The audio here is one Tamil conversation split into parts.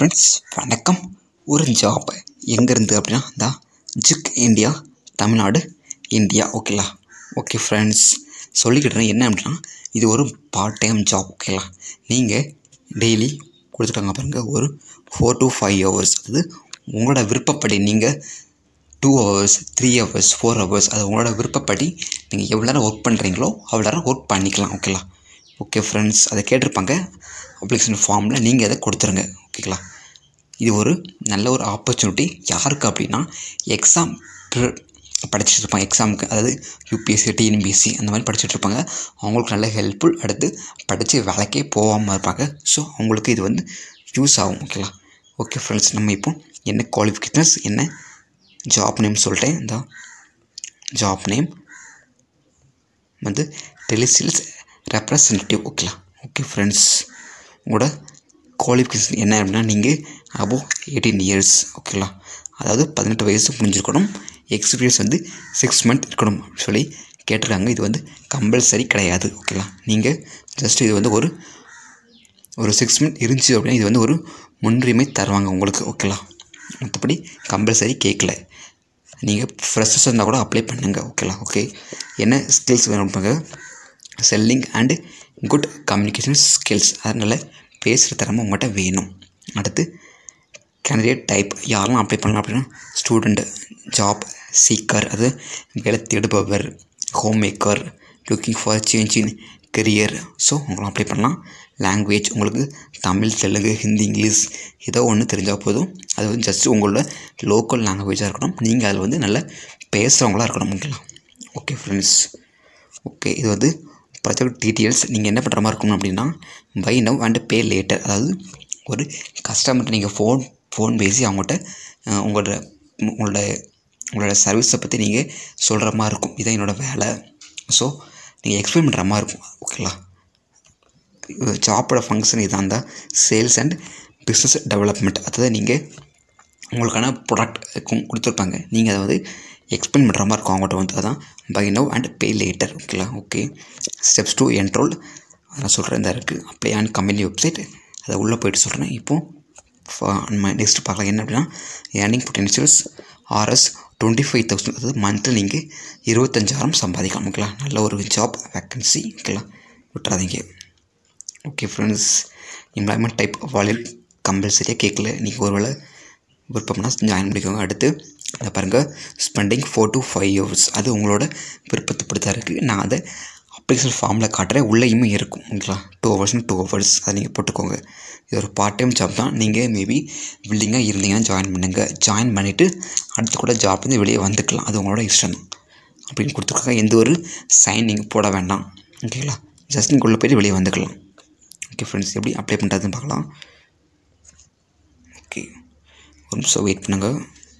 ஃப்ரெண்ட்ஸ் வணக்கம் ஒரு ஜாப் எங்கேருந்து அப்படின்னா இந்த ஜிக் இந்தியா தமிழ்நாடு இந்தியா ஓகேலா ஓகே ஃப்ரெண்ட்ஸ் சொல்லிக்கிட்டேன் என்ன அப்படின்னா இது ஒரு பார்ட் டைம் ஜாப் ஓகேலா நீங்கள் டெய்லி கொடுத்துருக்காங்க பாருங்கள் ஒரு ஃபோர் to ஃபைவ் ஹவர்ஸ் அதாவது உங்களோட விருப்பப்படி நீங்கள் two hours three hours four hours அது உங்களோட விருப்பப்படி நீங்கள் எவ்வளோ நேரம் ஒர்க் பண்ணுறீங்களோ அவ்வளோ நேரம் ஒர்க் பண்ணிக்கலாம் ஓகேலா ஓகே ஃப்ரெண்ட்ஸ் அதை கேட்டிருப்பாங்க அப்ளிகேஷன் ஃபார்மில் நீங்கள் அதை கொடுத்துருங்க ஓகேங்களா இது ஒரு நல்ல ஒரு ஆப்பர்ச்சுனிட்டி யாருக்கு அப்படின்னா எக்ஸாம் படிச்சுட்டு இருப்பாங்க எக்ஸாமுக்கு அதாவது யூபிஎஸ்சி டிஎன்பிஎஸ்சி அந்த மாதிரி படிச்சுட்டு இருப்பாங்க அவங்களுக்கு நல்ல ஹெல்ப்ஃபுல் அடுத்து படித்து வேலைக்கே போகாமல் இருப்பாங்க ஸோ அவங்களுக்கு இது வந்து யூஸ் ஆகும் ஓகேங்களா ஓகே ஃப்ரெண்ட்ஸ் நம்ம இப்போ என்ன குவாலிஃபிகேஷன்ஸ் என்ன ஜாப் நேம் சொல்லிட்டேன் இந்த ஜாப் நேம் வந்து டெலிசில்ஸ் ரெப்ரசன்டேட்டிவ் ஓகேங்களா ஓகே ஃப்ரெண்ட்ஸ் உங்களோட குவாலிஃபிகேஷன் என்ன அப்படின்னா நீங்கள் அபோவ் எயிட்டீன் இயர்ஸ் ஓகேங்களா அதாவது பதினெட்டு வயசு முடிஞ்சிருக்கணும் எக்ஸ்பீரியன்ஸ் வந்து சிக்ஸ் மந்த் இருக்கணும் அப்படின்னு சொல்லி கேட்டிருக்காங்க இது வந்து கம்பல்சரி கிடையாது ஓகேங்களா நீங்கள் ஜஸ்ட் இது வந்து ஒரு ஒரு சிக்ஸ் மந்த் இருந்துச்சு அப்படின்னா இது வந்து ஒரு முன்னுரிமை தருவாங்க உங்களுக்கு ஓகேங்களா மற்றபடி கம்பல்சரி கேட்கல நீங்கள் ஃப்ரெஷர்ஸ் இருந்தால் கூட அப்ளை பண்ணுங்கள் ஓகேங்களா ஓகே என்ன ஸ்கில்ஸ் வேணும் பாருங்க selling and good communication skills அதனால் பேசுகிற திறமை உங்கள்கிட்ட வேணும் அடுத்து கேண்டிடேட் டைப் யாரெல்லாம் அப்ளை பண்ணலாம் அப்படின்னா ஸ்டூடெண்ட் ஜாப் சீக்கர் அது வேலை தேடுபவர் home maker looking for change in career so உங்களும் அப்ளை பண்ணலாம் லாங்குவேஜ் உங்களுக்கு தமிழ் தெலுங்கு ஹிந்தி இங்கிலீஷ் ஏதோ ஒன்று தெரிஞ்சால் போதும் அது வந்து ஜஸ்ட் உங்களோட லோக்கல் லாங்குவேஜாக இருக்கணும் நீங்கள் அதில் வந்து நல்லா பேசுகிறவங்களா இருக்கணும் ஓகேங்களா ஓகே ஃப்ரெண்ட்ஸ் ஓகே இது வந்து ப்ராஜெக்ட் டீட்டெயில்ஸ் நீங்கள் என்ன பண்ணுற மாதிரி இருக்கணும் அப்படின்னா buy now and pay later அதாவது ஒரு கஸ்டமர்கிட்ட நீங்கள் ஃபோன் ஃபோன் பேசி அவங்கள்ட்ட அஹ், உங்களோட உங்களோட உங்களோட சர்வீஸை பற்றி நீங்கள் சொல்கிற மாதிரி இருக்கும் இதான் என்னோடய வேலை ஸோ நீங்கள் எக்ஸ்பிளைன் பண்ணுற மாதிரி இருக்கும் ஓகேங்களா ஜாப்போட ஃபங்க்ஷன் இதான் தான் சேல்ஸ் அண்ட் பிஸ்னஸ் டெவலப்மெண்ட் அதாவது நீங்கள் உங்களுக்கான ப்ராடக்ட் கொடுத்துருப்பாங்க நீங்கள் அதை வந்து எக்ஸ்பிளைன் பண்ணுற மாதிரி இருக்கும் அவங்கள்ட்ட வந்து அதான் buy now and pay later ஓகேங்களா ஓகே ஸ்டெப்ஸ் டு என்ரோல் நான் சொல்கிறேன் இந்த இருக்குது அப்ளை அண்ட் கம்பெனி வெப்சைட் அதை உள்ளே போயிட்டு சொல்கிறேன் இப்போது நம்ம நெக்ஸ்ட் பார்க்கலாம் என்ன அப்படின்னா earning potentials Rs twenty five thousand அதாவது மந்த்தில் நீங்கள் இருபத்தஞ்சாயிரம் சம்பாதிக்கலாம் ஓகேங்களா நல்ல ஒரு ஜாப் வேக்கன்சி ஓகேங்களா விட்டுறாதீங்க ஓகே ஃப்ரெண்ட்ஸ் எம்ப்ளாய்மெண்ட் டைப் வாலில் கம்பல்சரியாக கேட்கல நீங்கள் ஒரு வேளை விருப்பம்னா ஜாயின் பண்ணிக்கோங்க அடுத்து அதை பாருங்கள் spending four to five hours அது உங்களோட விருப்பத்தை படி தான் இருக்குது நான் அதை அப்ளிகேஷன் ஃபார்மில் காட்டுறேன் உள்ளேயுமே இருக்கும் ஓகேங்களா டூ ஹவர்ஸ்னு டூ ஹவர்ஸ் அதை நீங்கள் போட்டுக்கோங்க இது ஒரு பார்ட் டைம் ஜாப் தான் நீங்கள் மேபி வில்லிங்காக இருந்தீங்கன்னா ஜாயின் பண்ணுங்கள் ஜாயின் பண்ணிவிட்டு அடுத்து கூட ஜாப் வந்து வெளியே வந்துக்கலாம் அது உங்களோட இஷ்டம் தான் அப்படின்னு கொடுத்துருக்காங்க எந்த ஒரு சைன் நீங்கள் போட வேண்டாம் ஓகேங்களா ஜஸ்ட் நீங்கள் உள்ளே போயிட்டு வெளியே வந்துக்கலாம் ஓகே ஃப்ரெண்ட்ஸ் எப்படி அப்ளை பண்ணுறதுன்னு பார்க்கலாம் ஓகே ஒரு நிமிஷம் வெயிட் பண்ணுங்கள்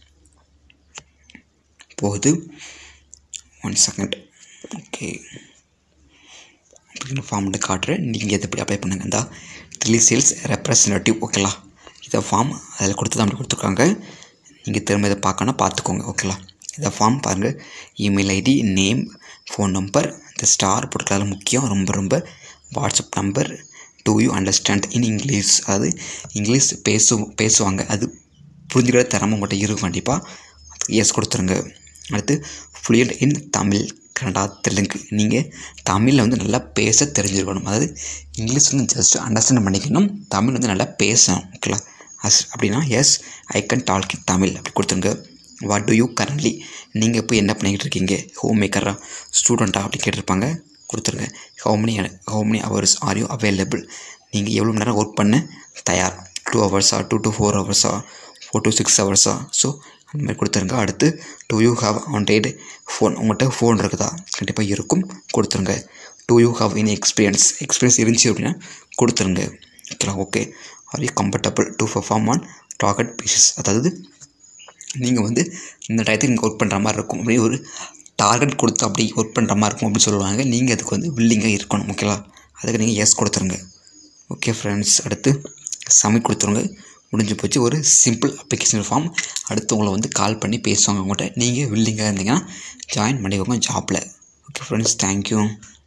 போகுது ஒன் செகண்ட் ஓகே அப்படின்னு ஃபார்ம் வந்து காட்டுறேன் நீங்கள் எதை எப்படி அப்ளை பண்ணுங்க இந்த த்ரீ சேல்ஸ் ரெப்ரசன்டேட்டிவ் ஓகேலா இதை ஃபார்ம் அதில் கொடுத்து தான் அப்படி கொடுத்துருக்காங்க நீங்கள் திரும்ப இதை பார்க்கணும் பார்த்துக்கோங்க ஓகேலா இதை ஃபார்ம் பாருங்கள் email ID name phone number இந்த ஸ்டார் போட்டுக்கலாம் முக்கியம் ரொம்ப ரொம்ப WhatsApp number do you understand in English அதாவது இங்கிலீஷ் பேசு பேசுவாங்க அது புரிஞ்சுக்கிற திறமை உங்கள்கிட்ட இருக்கும் கண்டிப்பாக அதுக்கு எஸ் கொடுத்துருங்க அடுத்து ஃப்ளூயண்ட் இன் தமிழ் கன்னடா தெலுங்கு நீங்கள் தமிழில் வந்து நல்லா பேச தெரிஞ்சிருக்கணும் அதாவது இங்கிலீஷ் வந்து ஜஸ்ட் அண்டர்ஸ்டாண்ட் பண்ணிக்கணும் தமிழ் வந்து நல்லா பேசணும் ஓகேங்களா அஸ் அப்படின்னா yes I can talk in Tamil அப்படி கொடுத்துருங்க வாட் டு யூ கரண்ட்லி நீங்கள் இப்போ என்ன பண்ணிக்கிட்டு இருக்கீங்க ஹோம் மேக்கரா ஸ்டூடெண்ட்டா அப்படி கேட்டிருப்பாங்க கொடுத்துருங்க how many how many hours are you available நீங்கள் எவ்வளோ மணி நேரம் ஒர்க் பண்ண தயார் டூ ஹவர்ஸா டூ டு ஃபோர் ஹவர்ஸா ஃபோர் டு சிக்ஸ் ஹவர்ஸா ஸோ அந்த மாதிரி கொடுத்துருங்க அடுத்து do you have Android phone உங்கள்கிட்ட ஃபோன் இருக்குதா கண்டிப்பாக இருக்கும் கொடுத்துருங்க do you have any experience experience இருந்துச்சு அப்படின்னா கொடுத்துருங்க ஓகேங்களா okay are you comfortable to perform on target basis அதாவது நீங்கள் வந்து இந்த டயத்துக்கு நீங்கள் ஒர்க் பண்ணுற மாதிரி இருக்கும் அப்படி ஒரு டார்கெட் கொடுத்து அப்படி ஒர்க் பண்ணுற மாதிரி இருக்கும் அப்படின்னு சொல்லுவாங்க நீங்கள் அதுக்கு வந்து வில்லிங்காக இருக்கணும் ஓகேவா அதுக்கு நீங்கள் எஸ் கொடுத்துருங்க ஓகே ஃப்ரெண்ட்ஸ் அடுத்து சப்மிட் கொடுத்துருங்க முடிஞ்சு போச்சு ஒரு சிம்பிள் அப்ளிகேஷன் ஃபார்ம் அடுத்து உங்களை வந்து கால் பண்ணி பேசுவாங்க உங்கள்கிட்ட நீங்கள் வில்லிங்காக இருந்தீங்கன்னா ஜாயின் பண்ணிக்கோங்க ஜாப்பில் ஓகே ஃப்ரெண்ட்ஸ் தேங்க்யூ